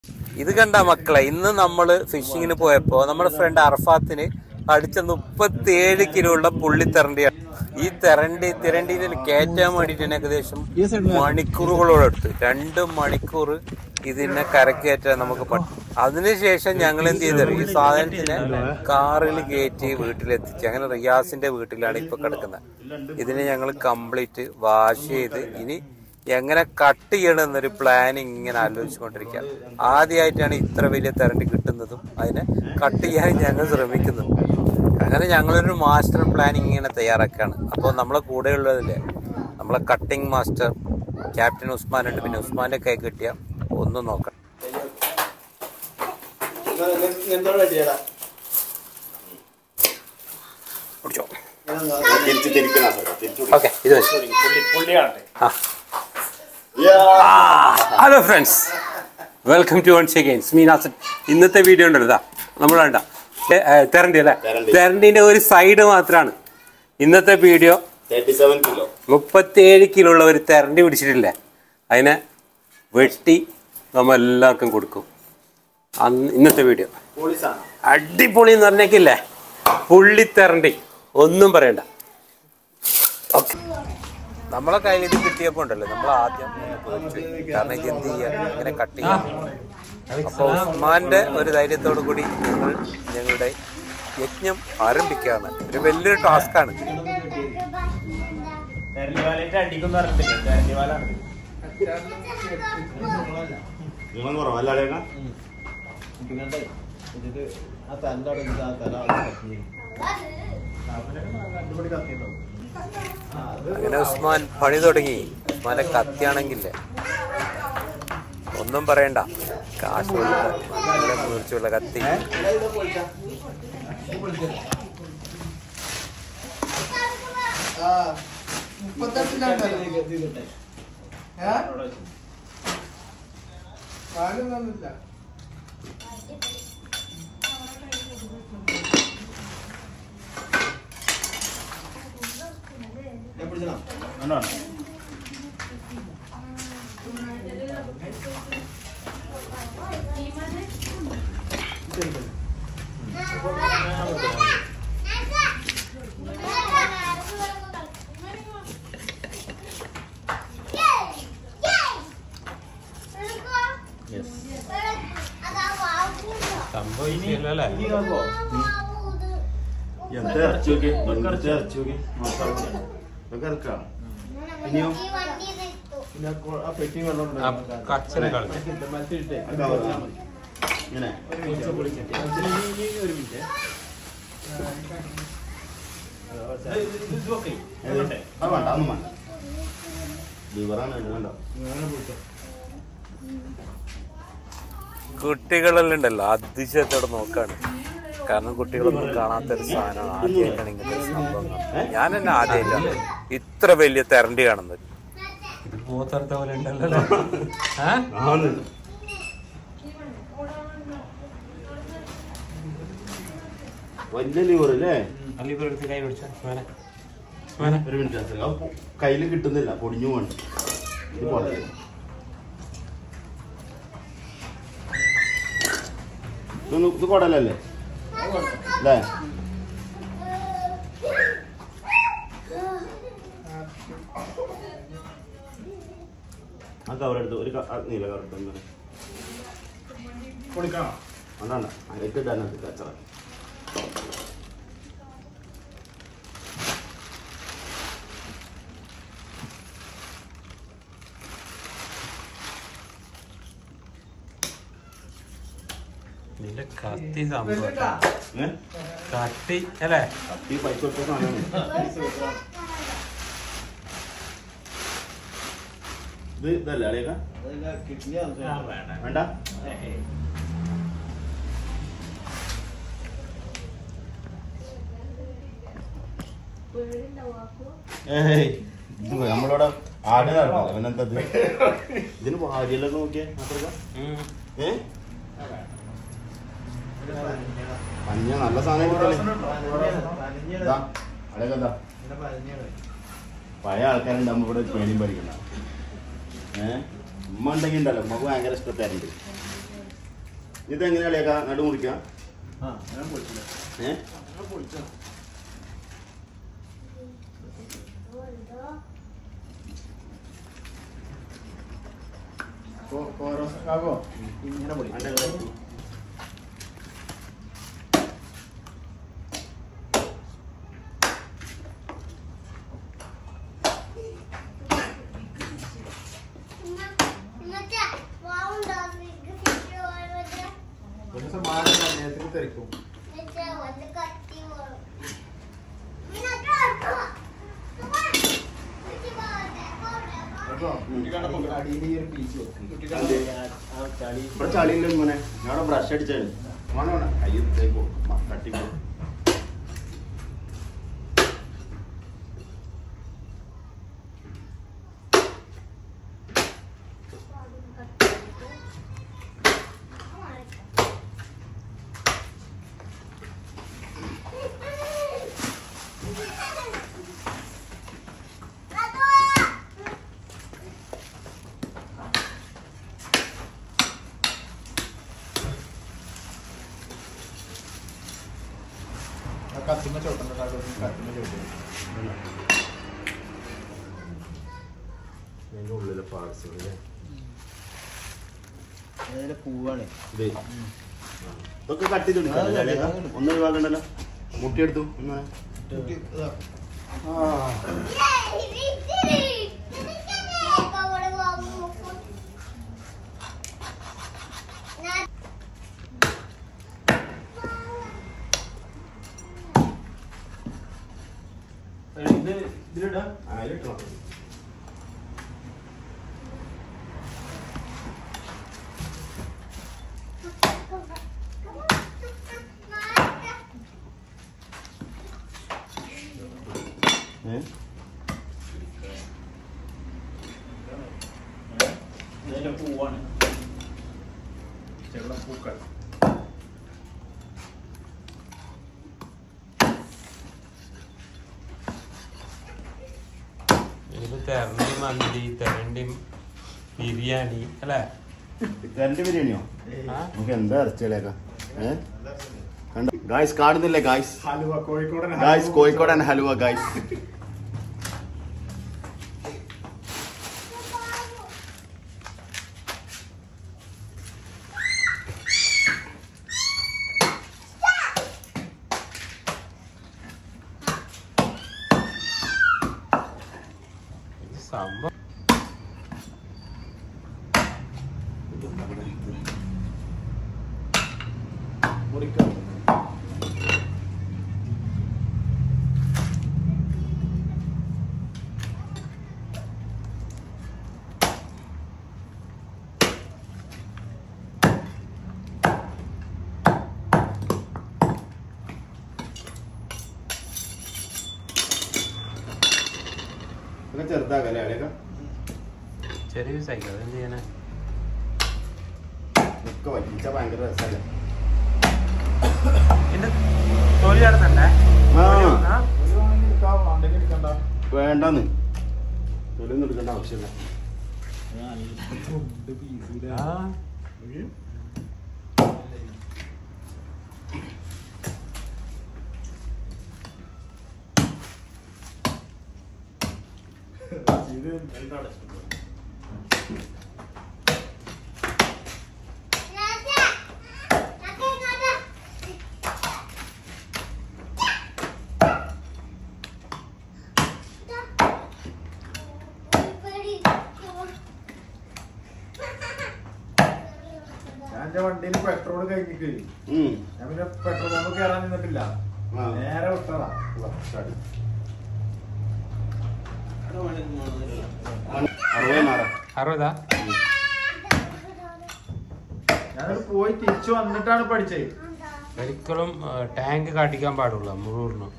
ഇത് കണ്ട മക്കളെ ഇന്ന് നമ്മള് ഫിഷിങ്ങിന് പോയപ്പോ നമ്മുടെ ഫ്രണ്ട് അർഫാത്തിന് അടിച്ച മുപ്പത്തിയേഴ് കിലോ ഉള്ള പുള്ളി തെരണ്ടിയാണ് ഈ തെരണ്ടി തിരണ്ടിയിൽ കയറ്റാൻ വേണ്ടിട്ട് ഏകദേശം മണിക്കൂറുകളോട് എടുത്തു രണ്ട് മണിക്കൂർ ഇതിനെ കരക്കയറ്റാൻ നമുക്ക് പറ്റും അതിനുശേഷം ഞങ്ങൾ എന്ത് ചെയ്തത് ഈ സാധനത്തിനെ കാറിൽ കയറ്റി വീട്ടിലെത്തിച്ച് അങ്ങനെ റിയാസിന്റെ വീട്ടിലാണ് ഇപ്പൊ കിടക്കുന്നത് ഇതിനെ ഞങ്ങൾ കംപ്ലീറ്റ് വാഷ് ചെയ്ത് ഇനി എങ്ങനെ കട്ട് ചെയ്യണം എന്നൊരു പ്ലാനിങ് ഇങ്ങനെ ആലോചിച്ചുകൊണ്ടിരിക്കുക ആദ്യമായിട്ടാണ് ഇത്ര വലിയ തരണ്ടി കിട്ടുന്നതും അതിനെ കട്ട് ചെയ്യാൻ ഞങ്ങൾ ശ്രമിക്കുന്നതും അങ്ങനെ ഞങ്ങളൊരു മാസ്റ്റർ പ്ലാൻ ഇങ്ങനെ തയ്യാറാക്കുകയാണ് അപ്പോൾ നമ്മളെ കൂടെയുള്ളതില്ലേ നമ്മളെ കട്ടിംഗ് മാസ്റ്റർ ക്യാപ്റ്റൻ ഉസ്മാൻ ഉണ്ട് പിന്നെ ഉസ്മാന്റെ കൈ കിട്ടിയ ഒന്നും നോക്കണം പിടിച്ചോ തിരിച്ച് തിരിക്കണം തിരിച്ചു ഓക്കെ ഇത് മതി. ആ hello friends welcome to once again സ്മീനാസൻ ഇന്നത്തെ വീഡിയോ ഉണ്ടല്ലോ ഇതാ നമ്മൾ വേണ്ട തെരണ്ടി അല്ലേ തെരണ്ടി. തെരണ്ടിന്റെ ഒരു സൈഡ് മാത്രമാണ് ഇന്നത്തെ വീഡിയോ തേർട്ടി സെവൻ കിലോ മുപ്പത്തിയേഴ് കിലോ ഉള്ള ഒരു തെരണ്ടി പിടിച്ചിട്ടില്ലേ അതിനെ വെട്ടി നമ്മൾ എല്ലാവർക്കും കൊടുക്കും അന്ന് ഇന്നത്തെ വീഡിയോ പോലീസാണ് അടിപൊളി എന്ന് പറഞ്ഞേക്കില്ലേ പുള്ളിത്തെരണ്ടി ഒന്നും പറയണ്ട ഓക്കെ നമ്മളെ കയ്യിൽ ഇത് കിട്ടിയപ്പോ ഉണ്ടല്ലോ നമ്മൾ ആദ്യം ഒന്ന് പേടിച്ചു പോയി. കാരണം ഇത് എന്ത് ചെയ്യാൻ ഇങ്ങനെ കട്ട് ചെയ്യാൻ അപ്പൊ ഉസ്മാന്റെ ഒരു ധൈര്യത്തോടു കൂടി ഞങ്ങൾ ഞങ്ങളുടെ യജ്ഞം ആരംഭിക്കുകയാണ് ഒരു വലിയൊരു ടാസ്ക് ആണ് നിങ്ങൾ കുറവല്ലേ അങ്ങനെ ഉസ്മാൻ പണി തുടങ്ങി ഉസ്മാന്റെ കത്തിയാണെങ്കിലേ ഒന്നും പറയണ്ട കാശ് കൊടുത്ത നല്ല മൂർച്ചയുള്ള കത്തി സംഭവിക്കില്ലല്ലേ എന്താ ഇറച്ചി നോക്കി ഇറച്ചി ഇറച്ചി നോക്കി ഇതൊക്കെ ഇറക്കാം ഇനിയോ കച്ചറ കളി അത് കവർ മതി. ഇങ്ങനെ ഏത്? അത് വേണ്ട അതൊന്നും വേണ്ട ലിവറാണ് ഇത് വേണ്ട കുട്ടികളെല്ലാം ഉണ്ടല്ലോ അതിശയത്തോടെ നോക്കാണ് കാരണം കുട്ടികളൊന്നും കാണാത്തൊരു സാധനമാണ് ആദ്യമായിട്ടാണ് ഇങ്ങനത്തെ ഒരു സംഭവം കാണുന്നത്. ഞാൻ തന്നെ ആദ്യമായിട്ടാണ് ഇത്ര വലിയ തെരണ്ടി കാണുന്നത് ഇത് പോത്തടുത്ത പോലെ ഉണ്ടല്ലോ ആണ് വലിയ ലിവർ അല്ലേ കൈ പിടിച്ച ഒരു മിനിറ്റ് അത് കയ്യിൽ കിട്ടുന്നില്ല പൊടിഞ്ഞു വേണ്ട ഇത് പോലെ ഇതൊന്ന് ഇത് കുടലല്ലേ അല്ലേ ആ കവറെടുത്ത് ഒരു ക- ആ നീല കവറെടുത്ത് അതാണ് അതിലേക്ക് ഇടാനത് കച്ചറ നിന്റെ കത്തി സംഭവം ഏ കത്തി അല്ലേ ഈ പൈസ കൊടുത്ത സാധനമാണ് ഇത് ഇതല്ലേ അളിയേക്ക വേണ്ട ഏയ് ഇത് നമ്മളവിടെ ആട് നടക്കില്ല അവനെന്താ ഇത്? ഇതിന് ഭാര്യയിലൊക്കെ നോക്കിയേ മാത്രല്ല ഏ മഞ്ഞ നല്ല സാധനം കിട്ടല്ലേ ഇതാ, അളിയേക്ക ഇതാ. പഴയ ആൾക്കാരുണ്ടാകുമ്പോ ഇവിടെ പേടിയും പഠിക്കണ്ട ഏഹ് ഉമ്മ ഉണ്ടെങ്കിൽ ഉണ്ടല്ലോ ഉമ്മക്ക് ഭയങ്കര ഇഷ്ടത്താറുണ്ട് ഇത് എങ്ങനെയാ നടു മുറിക്കാം ആ ഞാൻ പൊളിച്ചില്ല ഏഹ് ഞാൻ പൊളിച്ചാ കോരോസക്കാകോ ഇങ്ങനെ പൊളി ഒരു സമാനം നേരത്തിന് തിരക്കും കേട്ടോ അടിയിൽ ഈ ഒരു പീസ് വെക്കും ആ ചളി ഇവിടെ ചളിയില്ല മോനെ ഞാൻ ബ്രഷ് അടിച്ചാണ് മോനെ വേണം കയ്യിൽ തേക്കോ തട്ടിക്കോ ആ കത്തിമ ചോട്ടണ്ട കത്തിമ ചോട്ടം അതിന്റെ ഉള്ളിലെ പാർട്സ് അതിലെ പൂവാണ് ഇത് ഇതൊക്കെ കട്ട് ചെയ്തെടുക്കാം ചളിയൊക്കെ ഒന്നും ഒഴിവാക്കണ്ടല്ലോ മുട്ടിയെടുത്തു ഒന്ന് ആ ഇത് ഇതിലിടാം ആ ഇതിലിട്ടോ ഏഹ് അതിലെ പൂവാണ് ചെള്ള പൂക്കൾ ഇത് തെരണ്ടി മന്തി തെരണ്ടി ബിരിയാണി അല്ലേ കരണ്ട് ബിരിയാണിയോ ആ? നമുക്ക് എന്താ ഇറച്ചികളേക്കാം ഏഹ് കണ്ടോ ഗായ്സ് കാണുന്നില്ലേ ഗായ്സ് ഹലുവ കോഴിക്കോടൻ ഗായ്സ് കോഴിക്കോടൻ ഹലുവ ഗായ്സ് ഇത് സംഭവം മുറിക്കാം ഇതൊക്കെ ചെറുതാക്കല്ലേ അവിടെയൊക്കെ ചെറിയ സൈക്കിൾ എന്ത് ചെയ്യാനാ ഒക്കെ വലിച്ച ഭയങ്കര രസമല്ലേ പിന്നെ തൊലി നടത്തണ്ടേ ആ ആ? ഒരു വേണമെങ്കിൽ എടുക്കാം ഉണ്ടെങ്കിൽ എടുക്കണ്ട വേണ്ടെന്ന് തൊലിയൊന്നും എടുക്കേണ്ട ആവശ്യമില്ല ആ ഇത് ഞാൻ എന്റെ വണ്ടിയിൽ പെട്രോൾ കഴിഞ്ഞിട്ട് ഉം. ഞാൻ പിന്നെ പെട്രോൾ പമ്പ് കയറാൻ നിന്നിട്ടില്ല ആ. നേരെ വിട്ടതാ വാ, start. അറുപത് മാറാം അറുപതാ ഞാനത് പോയി തിരിച്ചു വന്നിട്ടാണ് പഠിച്ചത് ഒരിക്കലും ടാങ്ക് കാട്ടിക്കാൻ പാടില്ല മുഴുവനും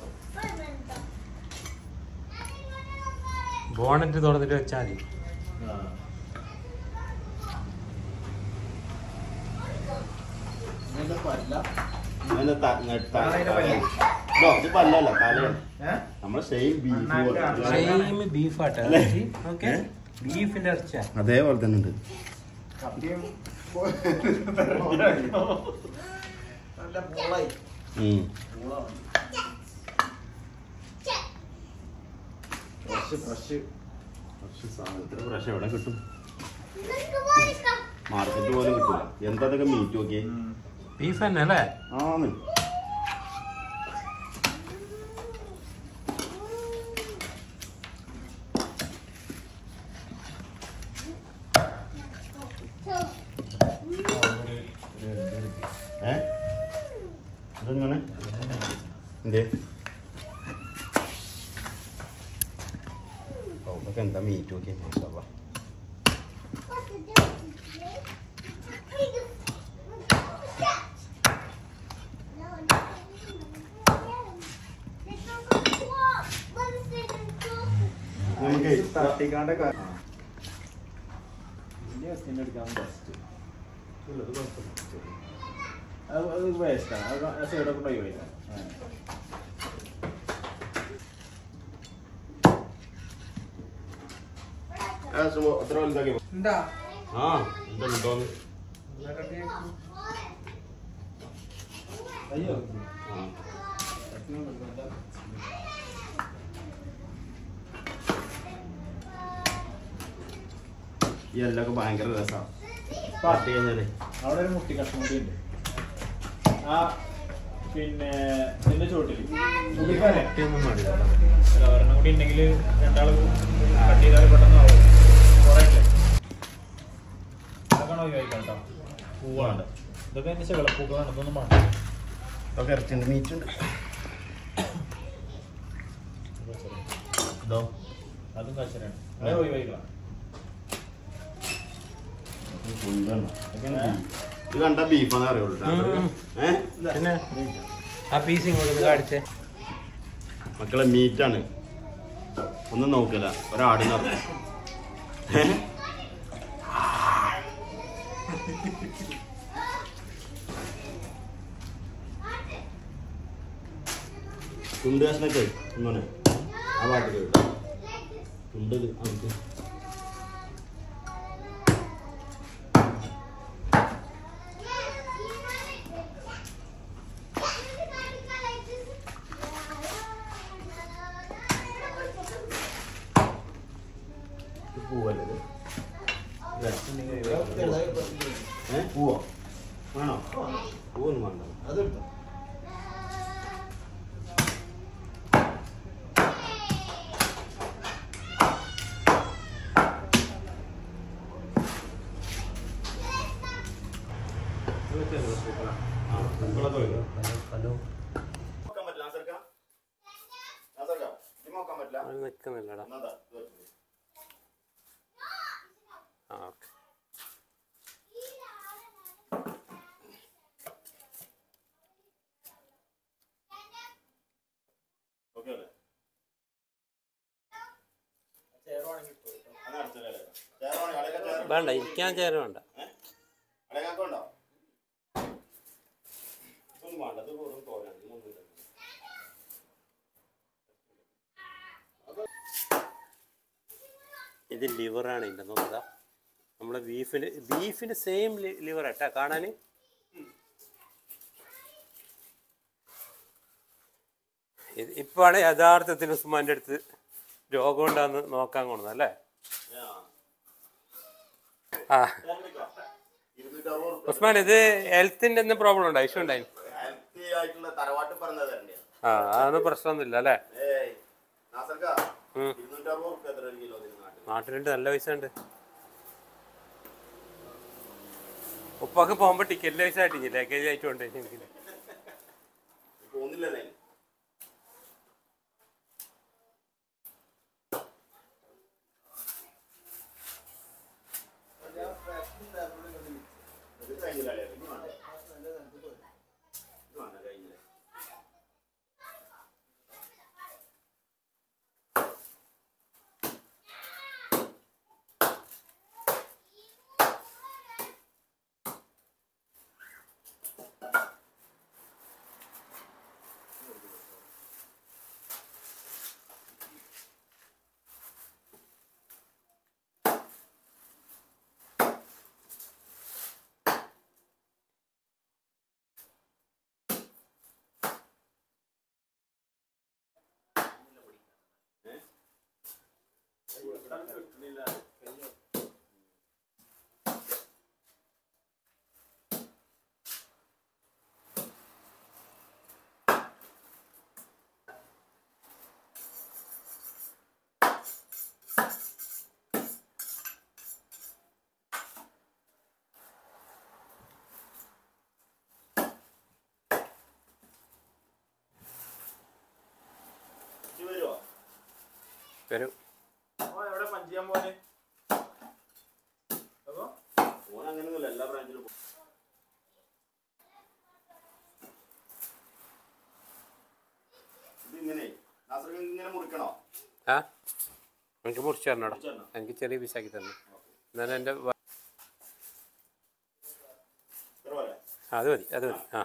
ബോണറ്റ് തുറന്നിട്ട് വെച്ചാൽ മതി അതിന്റെ ത- ന- ത- ഇതോ, ഇത് പല്ലല്ല തലയാണ് ഏഹ് നമ്മളെ സെയിം ബീഫ് അണ്ണാക്ക് സെയിം ബീഫ് ആട്ടെ അല്ലേ? ഓക്കെ ബീഫിന്റെ ഇറച്ച അതേപോലെ തന്നെ ഉണ്ട് കപ്പിയും നല്ല മോളായി ഉം. ഫ്രഷ് ഫ്രഷ് പക്ഷെ സാധനത്തിന് പ്രശ്നം എവിടെ കിട്ടും മാർക്കറ്റ് പോലും കിട്ടില്ല എന്താ ഇതൊക്കെ മീറ്റ് നോക്കിയേ ബീഫ് തന്നെ അല്ലേ ആന്ന് ഏ ഇതെങ്ങനെ എന്തേ ഓ ഇതൊക്കെ എന്താ മീറ്റ് നോക്കിയേ മാഷാ നമുക്ക് തട്ടിക്കാണ്ട് എടുക്കാൻ ബെസ്റ്റ് അത് വേസ്റ്റാണ് അത് സൈഡൊക്കെ ഉണ്ടായി പോയില്ല അത്ര വലുതാക്കി എന്താ ആ എന്താ ഉണ്ടോന്ന് അയ്യോ ആ ഈ എല്ലൊക്കെ ഭയങ്കര രസമാണ് പാട്ട് കഴിഞ്ഞാലേ അവിടെ ഒരു മുട്ടി കഷ്ണം കൂടി ഉണ്ട് ആ പിന്നെ ഇതിന്റെ ചോട്ടില് മുടിക്കാരെ ഒന്നും പാടില്ല അല്ല ഒരെണ്ണം കൂടി ഉണ്ടെങ്കിൽ രണ്ടാൾ കട്ട് ചെയ്താൽ പെട്ടെന്ന് ആവും കുറേ ഇല്ലേ അതൊക്കെ ഒഴിവാക്കാം കേട്ടോ പൂവാണ് ഇതൊക്കെ എന്റെ ചെവളപ്പൂക്കളാണ് ഇതൊന്നും വേണ്ട ഇതൊക്കെ ഇറച്ചിണ്ട് മീറ്റ് ഉണ്ട് ഇതോ അതും കച്ചറാണ് അത് ഒഴിവാക്കാം ഇത് കണ്ട ബീഫാന്ന് അറിയുള്ളൂ ഉം. ഏഹ് പിന്നെ ആ പീസ് ഇങ്ങോട്ട് കാണിച്ചേ മക്കളെ മീറ്റാണ് ഒന്നും നോക്കില്ല ഒരാടിനറി തുണ്ട് കഷ്ണൊക്കെ ഇങ്ങനെ ആ പാട്ടിൽ കേട്ടോ തുണ്ട് ഇത് അവർക്ക് ഇത് പൂവല്ലേ ഇത്? ഇല്ലേ? ഏ? പൂവോ വേണോ പൂവൊന്നും വേണ്ട അതെടുത്തോ ആ, പൂക്കളൊക്കെ വരും. ഹലോ നോക്കാൻ പറ്റില്ല നാസർക്ക? നാസർക്ക, ഇത് നോക്കാൻ പറ്റില്ല? നിൽക്കുന്നില്ലടാ എന്നാ ദാ, ഇത് വെച്ചോ. ആ ഓക്കെ ഓക്കേ അല്ലേ? എന്നാ അടുത്തല്ലേ അല്ലേ? ചേർ വേണോ? അളയൊക്കെ ചേർ? വേണ്ട ഇരിക്കാൻ ചേരം വേണ്ട ഏ? അളയൊക്കെ ഉണ്ടോ? ഇതൊന്നും വേണ്ട, ഇത് വെറും തോരനാണ്. ഇതൊന്നുമില്ല. ഇത് ലിവറാണ് ഇതിൻ്റെ നോക്കുക നമ്മളെ ബീഫിന് ബീഫിന് സെയിം ലിവർ ഏട്ടാ കാണാൻ ഇത് ഇപ്പാണ് യഥാർത്ഥത്തിൽ ഉസ്മാൻ്റെ അടുത്ത് രോഗം ഉണ്ടാന്ന് നോക്കാൻ കൊണ്ടത് അല്ലേ ആ. ആ ചേർ വിളിക്കാം. ഇരുന്നൂറ്ററുപത് ഉറുപ്പിക. ഉസ്മാൻ ഇത് ഹെൽത്തിൻ്റെ എന്തെങ്കിലും പ്രോബ്ലം ഉണ്ടോ ഇഷ്യൂ ഉണ്ടായി ഹെൽത്തി ആയിട്ടുള്ള തറവാട്ട് പറഞ്ഞത് തന്നെയാ ആ അതൊന്നും പ്രശ്നമൊന്നുമില്ല അല്ലേ ഏയ് നാസർക്ക ഉം. ഇരുന്നൂറ്ററുപത് ഉറുപ്പിക എത്ര ഒരു കിലോ ഇതിന് നാട്ടിൽ നാട്ടിലുണ്ട് നല്ല പൈസ ഉണ്ട് ഉപ്പൊക്കെ പോകുമ്പോ ടിക്കറ്റ് പൈസ ആയിട്ടില്ല ലഗേജ് ആയിട്ട് കൊണ്ട് എനിക്ക് പോകുന്നില്ലല്ലേ ഇത് കഴിഞ്ഞില്ലല്ലേ? ഇത് വേണ്ട. ഇത് വേണ്ട, കഴിഞ്ഞില്ലേ? ഇത് വരുവോ വരും ഓ എവിടെ പഞ്ച് ചെയ്യാൻ പോനെ അപ്പൊ ഓൻ അങ്ങനെയൊന്നുമില്ല എല്ലാ ബ്രാഞ്ചിലും പോകും ഇത് ഇങ്ങനെ നാസർക്ക് ഇങ്ങനെ മുറിക്കണോ ആ എനിക്ക് മുറിച്ച് തരണോടാ മുറിച്ച് തരണോ? എനിക്ക് ചെറിയ പീസാക്കി തരണം എന്നാലും എൻ്റെ വ- ഇത്ര പോലെ ആ, അത് മതി അത് മതി ആ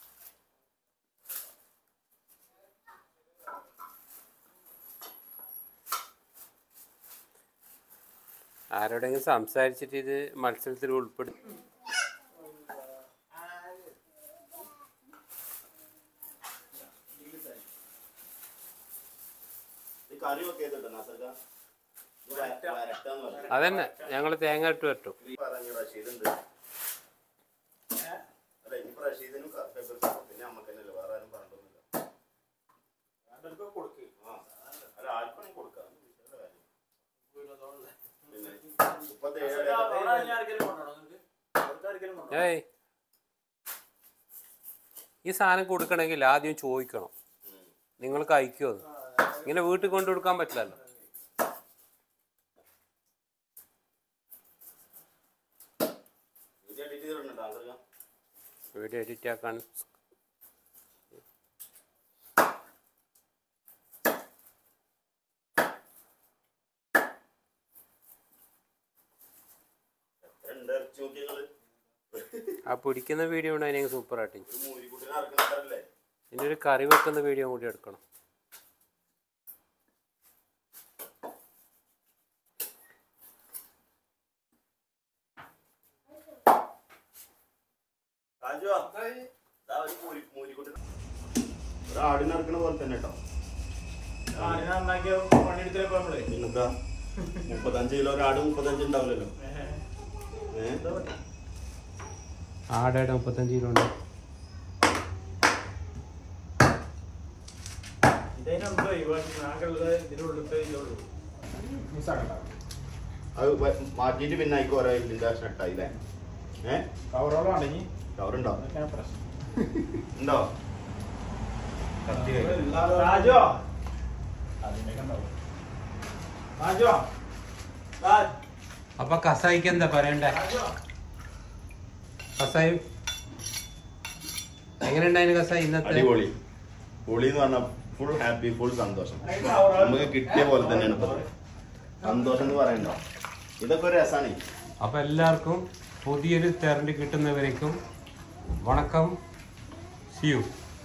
ആരോടെങ്കിലും സംസാരിച്ചിട്ട് ഇത് മത്സരത്തിൽ ഉൾപ്പെടുത്തി ഈ കറി ഒക്കെ ചെയ്തിട്ടോ നാസർക്ക ഇത് വര- വരട്ടാന്ന് പറഞ്ഞു അതന്നെ ഞങ്ങൾ തേങ്ങ ഇട്ട് വരട്ടു ഈ പറഞ്ഞ റഷീദുണ്ട് അല്ല ഇനിയിപ്പോ റഷീദിനും ക- ഫെബ്രുവരി പിന്നെ നമുക്ക് തന്നെയല്ലേ വേറെ ആരും പറഞ്ഞിട്ടൊന്നുമില്ല രണ്ടൊക്കെ കൊടുക്ക് ആ അല്ല ആർക്കും കൊടുക്കാം വിഷയമുള്ള കാര്യം. പിന്നെ മുപ്പത്തേഴ് അവിടെ ഇനി ആർക്കെങ്കിലും കൊണ്ടുപോകണോ നിങ്ങക്ക്? അവർക്ക് ആർക്കെങ്കിലും കൊണ്ടുപോകണോ? ഏയ് ഈ സാധനം കൊടുക്കണമെങ്കിൽ ആദ്യം ചോദിക്കണം നിങ്ങൾ കഴിക്കുമോ എന്ന്. ഇങ്ങനെ വീട്ടിൽ കൊണ്ടു കൊടുക്കാൻ പറ്റില്ലല്ലോ ഇത് എഡിറ്റ് ചെയ്തിട്ടുണ്ടോ നാസർക്ക വീഡിയോ എഡിറ്റ് ആക്കാൻ രണ്ട് ഇറച്ചി നോക്കിയങ്ങള് ആ പിടിക്കുന്ന വീഡിയോ ഉണ്ടെങ്കിൽ സൂപ്പറായിട്ട് ഒരു മൂരിക്കുട്ടിനെ ഇറക്കുന്നവരല്ലേ ഇതിൻ്റെ ഒരു കറി വെക്കുന്ന വീഡിയോ കൂടി എടുക്കണം രാജുവാ ദാ ഒരു മൂരി മൂരിക്കുട്ടി ഒരാടിനെ ഇറക്കണ പോലെ തന്നെ കേട്ടോ ആടിനെ നന്നാക്കിയ പണിയെടുത്തപ്പോ നമ്മള് പിന്നെന്താ മുപ്പത്തഞ്ച് കിലോ ഒരാട് മുപ്പത്തഞ്ച് ഉണ്ടാവില്ലല്ലോ ഏഹ് ആടയുടെ മുപ്പത്തഞ്ച് കിലോ ഉണ്ട് ഇതിനുണ്ട് ഒഴിവാക്കി ആകെയുള്ളത് ഇതിനുള്ളിലത്തെ ഇതുള്ളൂ മിസ്സാക്കണ്ട അത് വ- മാറ്റിയിട്ട് പിന്നെ ആയിക്കോ ഓരോ ഇതിന്റെ ഷർട്ടായി അല്ലേ ഏഹ് കവറോളം ഉണ്ടെങ്കിൽ കവറുണ്ടോ അതൊക്കെയാണ് പ്രശ്നം ഉണ്ടോ കത്തി കയ്യിൽ. രാജോ അതിന്റെയൊക്കെ ഉണ്ടാവും രാജോ രാജ് അപ്പൊ കസായിക്ക് എന്താ പറയണ്ടേ രാജോ കസായി എങ്ങനെയുണ്ടായിരുന്നു കസായി ഇന്നത്തെ അടിപൊളി പൊളി എന്ന് പറഞ്ഞാൽ ഫുൾ ഹാപ്പി ഫുൾ സന്തോഷം നമുക്ക് കിട്ടിയ പോലെ തന്നെയാണ് ഇപ്പൊ ഇത്. സന്തോഷം എന്ന് പറയണ്ടോ ഇതൊക്കെ ഒരു രസാണ് അപ്പൊ എല്ലാവർക്കും പുതിയൊരു തെരഞ്ഞ് കിട്ടുന്നവരേക്കും വണക്കം സിയു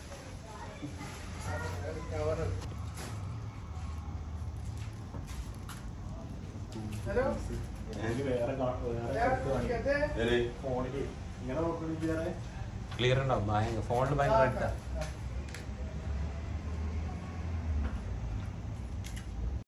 എനിക്ക് വേറെ കാ- വേറെ കൊടുത്ത് കാണിക്കാം. ഫോണില് ഇങ്ങനെ നോക്കണെങ്കിൽ വേറെ ക്ലിയർ ഉണ്ടാവും ഭയങ്കര ഫോണിൽ ഭയങ്കര അടുത്താ